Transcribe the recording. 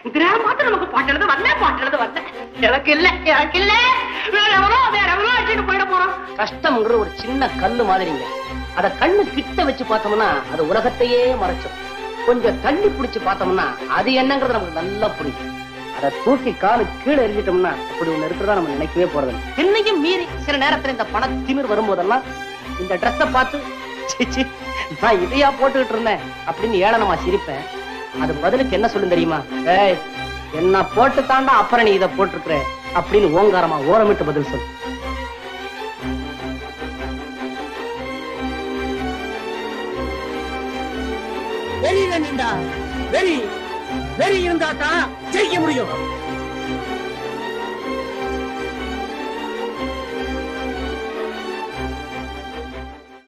இந்திரா மாத்திரம் நமக்கு பாட்டு எழுத வரல பாட்டு எழுத வரல எனக்கு இல்ல எனக்கு இல்ல வேற எவனோ வேற எவனோ வச்சுட்டு போயிட போறோம் கஷ்டம்ங்கிற ஒரு சின்ன கல்லு மாதிரிங்க அத கண்ணு கிட்ட வச்சு பார்த்தோம்னா அது உலகத்தையே மறைச்சிடும் கொஞ்சம் தள்ளி பிடிச்சு பார்த்தோம்னா அது என்னங்கிறது நமக்கு நல்லா புரியும் அத தூக்கி காலு கீழே எரிஞ்சிட்டோம்னா அப்படி ஒண்ணு இருக்கிறதா நம்ம நினைக்கவே போறது என்னையும் மீறி சில நேரத்துல இந்த பண திமிர் வரும்போதெல்லாம் இந்த ட்ரெஸ்ஸ பார்த்து சீ, சீ, நான் இதையா போட்டுக்கிட்டு இருந்தேன் அப்படின்னு ஏளனமா சிரிப்பேன் அது பதிலுக்கு என்ன சொல்லும் தெரியுமா ஏய் என்ன போட்டு தாண்டா அப்புறம் நீ இதை போட்டிருக்கிற அப்படின்னு ஓங்காரமா ஓரமிட்டு பதில் சொல்லு வெறி வேணும்டா வெறி வெறி இருந்தா தான் ஜெயிக்க முடியும்